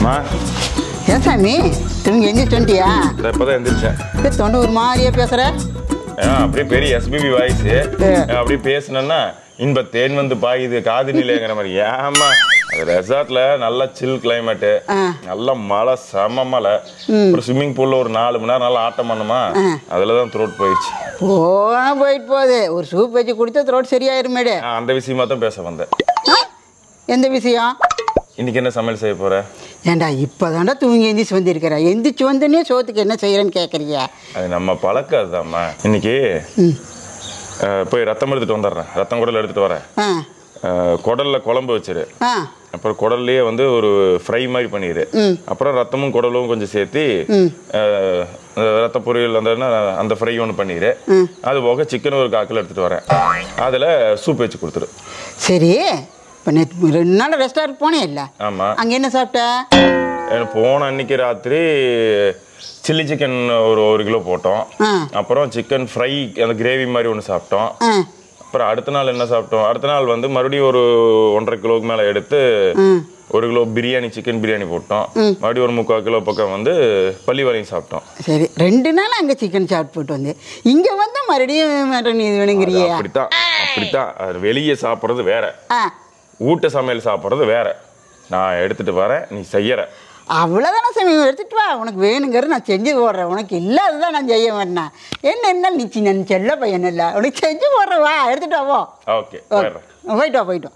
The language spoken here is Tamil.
அம்மா ஏன் சாமி திரும்பி எந்திரிச்சு வந்துட்டியா இதை இப்போதான் எந்திரிச்சேன் இப்போ தொண்டை ஒரு மாதிரியா பேசுற ஏன் அப்படியே பெரிய எஸ்பிபி வாய்ஸ் அப்படியே பேசுனேன்னா இன்ப தேன் வந்து பாயுது காது நிலையங்கிற மாதிரி ஏமா அது ரெசார்ட்ல நல்ல சில் கிளைமேட்டு ஆ. நல்ல மழை செம மழை ஒரு ஸ்விம்மிங் பூல்ல ஒரு நாலு மணி நேரம் நல்லா ஆட்டம் பண்ணுமா அதுல தான் த்ரோட் போயிடுச்சு போனா போயிட்டு போகுது ஒரு சூப் வச்சு குடித்தா த்ரோட் சரியாயிருமேடு நான் அந்த விஷயமா தான் பேச வந்தேன் ஆ? எந்த விஷயம் இன்னைக்கு என்ன சமையல் செய்ய போற ஏண்டா இப்போதாண்டா தூங்கி எந்திரிச்சு வந்திருக்கிற எந்திரிச்சு வந்தோடனே சோத்துக்கு என்ன செய்யறேன்னு கேட்குறிய அது நம்ம பழக்கம் அதுதாம்மா இன்னைக்கு அஹ், போய் ரத்தம் எடுத்துட்டு வந்துடுறேன் ரத்தம் குடல் எடுத்துட்டு வரேன் ஆ அஹ், குடல்ல குழம்பு வச்சிரு ஆ அப்புறம் குடல்லையே வந்து ஒரு ஃப்ரை மாதிரி பண்ணிடு அப்புறம் ரத்தமும் குடலும் கொஞ்சம் சேர்த்து அஹ், அந்த ரத்த பொரியல் அந்த அந்த ஃப்ரை ஒன்று பண்ணிடு அது போக சிக்கன் ஒரு காக்கில் எடுத்துட்டு வரேன் அதில் சூப் வச்சு கொடுத்துரு சரி இப்போ நேற்று ரெண்டு நாள் ரெஸ்டாரண்ட் போனேன் இல்லை ஆமாம் அங்கே என்ன சாப்பிட்ட எனக்கு போன அன்னைக்கு ராத்திரி சில்லி சிக்கன் ஒரு ஒரு கிலோ போட்டோம் ஆ. அப்புறம் சிக்கன் ஃப்ரை அந்த கிரேவி மாதிரி ஒன்று சாப்பிட்டோம் ஆ அப்புறம் அடுத்த நாள் என்ன சாப்பிட்டோம் அடுத்த நாள் வந்து மறுபடியும் ஒரு ஒன்றரை கிலோவுக்கு மேலே எடுத்து ஒரு கிலோ பிரியாணி சிக்கன் பிரியாணி போட்டோம் மறுபடியும் ஒரு முக்கால் கிலோ பக்கம் வந்து பள்ளி வரையும் சாப்பிட்டோம் சரி ரெண்டு நாள் அங்கே சிக்கன் சாப்பிட்டு போட்டு வந்து இங்கே வந்து மறுபடியும் மட்டன் இது வேணுங்கிறியா அப்படித்தான் அப்படித்தான் அது வெளியே சாப்பிட்றது வேற ஆ ஊட்ட சமையல் சாப்பிட்றது வேற நான் எடுத்துட்டு வரேன் நீ செய்யற அவ்வளோதானே சமயம் எடுத்துட்டு வா உனக்கு வேணுங்கிறது நான் செஞ்சு போடுறேன் உனக்கு இல்லாததான் நான் செய்ய வேணா என்ன என்ன நீ சின்ன செல்ல பையன் இல்லை உனக்கு செஞ்சு போடுறேன் வா எடுத்துட்டு வா போ ஓகே போயிடுறேன் போயிட்டு வா போயிட்டு வா